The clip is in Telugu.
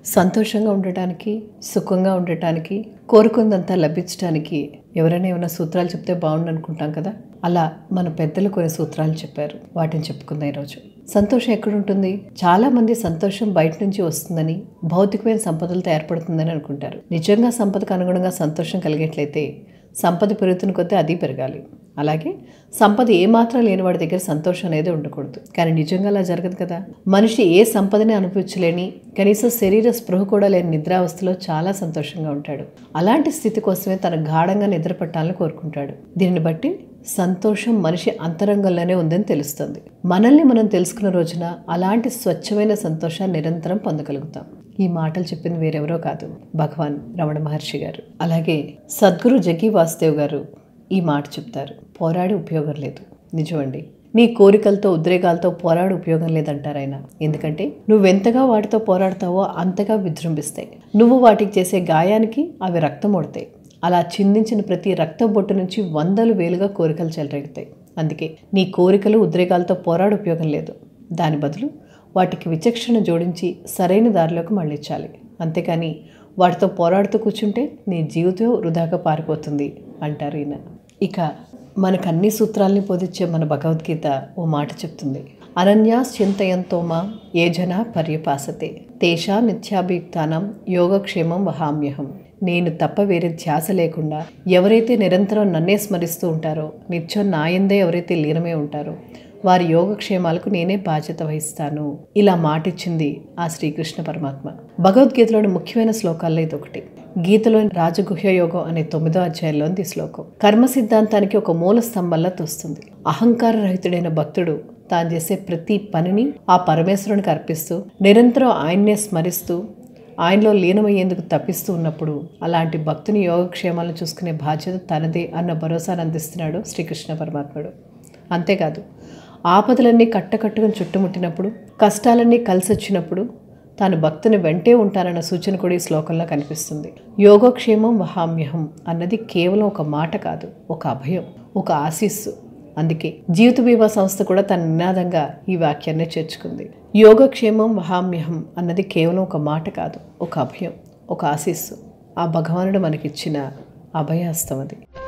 సంతోషంగా ఉండటానికి సుఖంగా ఉండటానికి కోరుకుందంతా లభించడానికి ఎవరైనా ఏమైనా సూత్రాలు చెప్తే బాగుండు అనుకుంటాం కదా అలా మన పెద్దలు కొన్ని సూత్రాలు చెప్పారు వాటిని చెప్పుకుందాం ఈరోజు సంతోషం ఎక్కడుంటుంది చాలా మంది సంతోషం బయట నుంచి వస్తుందని భౌతికమైన సంపదలతో ఏర్పడుతుందని అనుకుంటారు నిజంగా సంపదకు అనుగుణంగా సంతోషం కలిగేట్లయితే సంపద పెరుగుతున్న కొద్దీ అది పెరగాలి అలాగే సంపద ఏమాత్రం లేని వాడి దగ్గర సంతోషం అనేది ఉండకూడదు కానీ నిజంగా అలా జరగదు కదా మనిషి ఏ సంపదని అనుభవించలేని కనీసం శరీర స్పృహ కూడా లేని నిద్రావస్థలో చాలా సంతోషంగా ఉంటాడు అలాంటి స్థితి కోసమే తన గాఢంగా నిద్ర పట్టాలని కోరుకుంటాడు దీనిని బట్టి సంతోషం మనిషి అంతరంగంలోనే ఉందని తెలుస్తుంది మనల్ని మనం తెలుసుకున్న రోజున అలాంటి స్వచ్ఛమైన సంతోషాన్ని నిరంతరం పొందగలుగుతాం ఈ మాటలు చెప్పింది వేరెవరో కాదు భగవాన్ రమణ మహర్షి గారు అలాగే సద్గురు జగ్గి వాసుదేవ్ గారు ఈ మాట చెప్తారు పోరాడి ఉపయోగం లేదు నిజమండి నీ కోరికలతో ఉద్రేకాలతో పోరాడు ఉపయోగం లేదంటారు ఆయన ఎందుకంటే నువ్వెంతగా వాటితో పోరాడతావో అంతగా విజృంభిస్తాయి నువ్వు వాటికి చేసే గాయానికి అవి రక్తం ఒడతాయి అలా చిందించిన ప్రతి రక్తం బొట్టు నుంచి వందలు వేలుగా కోరికలు చెలరేగుతాయి అందుకే నీ కోరికలు ఉద్రేకాలతో పోరాడు ఉపయోగం లేదు దాని బదులు వాటికి విచక్షణ జోడించి సరైన దారిలోకి మళ్ళించాలి అంతేకాని వాటితో పోరాడుతూ కూర్చుంటే నీ జీవితం వృధాగా పారిపోతుంది అంటారు ఈయన ఇక మనకు అన్ని సూత్రాల్ని బోధించే మన భగవద్గీత ఓ మాట చెప్తుంది అనన్యాస్ చింతయంతో మా ఏ జన పర్యపాసతే తేషా నిత్యాభియుక్తానం యోగక్షేమం వహామ్యహం నేను తప్ప వేరే ధ్యాస లేకుండా ఎవరైతే నిరంతరం నన్నే స్మరిస్తూ ఉంటారో నిత్యం నాయందే ఎవరైతే లీనమై ఉంటారో వారి యోగక్షేమాలకు నేనే బాధ్యత వహిస్తాను ఇలా మాటిచ్చింది ఆ శ్రీకృష్ణ పరమాత్మ భగవద్గీతలోని ముఖ్యమైన శ్లోకాల్లో ఇది ఒకటి గీతలోని రాజగుహ్య యోగం అనే తొమ్మిదో అధ్యాయంలోని ఈ శ్లోకం కర్మ సిద్ధాంతానికి ఒక మూల స్తంభంలా తోస్తుంది అహంకార రహితుడైన భక్తుడు తాను చేసే ప్రతి పనిని ఆ పరమేశ్వరునికి అర్పిస్తూ నిరంతరం ఆయన్నే స్మరిస్తూ ఆయనలో లీనమయ్యేందుకు తప్పిస్తూ ఉన్నప్పుడు అలాంటి భక్తుని యోగక్షేమాలను చూసుకునే బాధ్యత తనదే అన్న భరోసాను అందిస్తున్నాడు శ్రీకృష్ణ పరమాత్ముడు అంతేకాదు ఆపదలన్నీ కట్టకట్టుకుని చుట్టుముట్టినప్పుడు కష్టాలన్నీ కలిసి వచ్చినప్పుడు తాను భక్తుని వెంటే ఉంటానన్న సూచన కూడా ఈ శ్లోకంలో కనిపిస్తుంది యోగక్షేమం వహామ్యహం అన్నది కేవలం ఒక మాట కాదు ఒక అభయం ఒక ఆశీస్సు అందుకే జీవిత బీమా సంస్థ కూడా తన నినాదంగా ఈ వాక్యాన్ని చేర్చుకుంది యోగక్షేమం వహామ్యహం అన్నది కేవలం ఒక మాట కాదు ఒక అభయం ఒక ఆశీస్సు ఆ భగవానుడు మనకిచ్చిన అభయాస్తం అది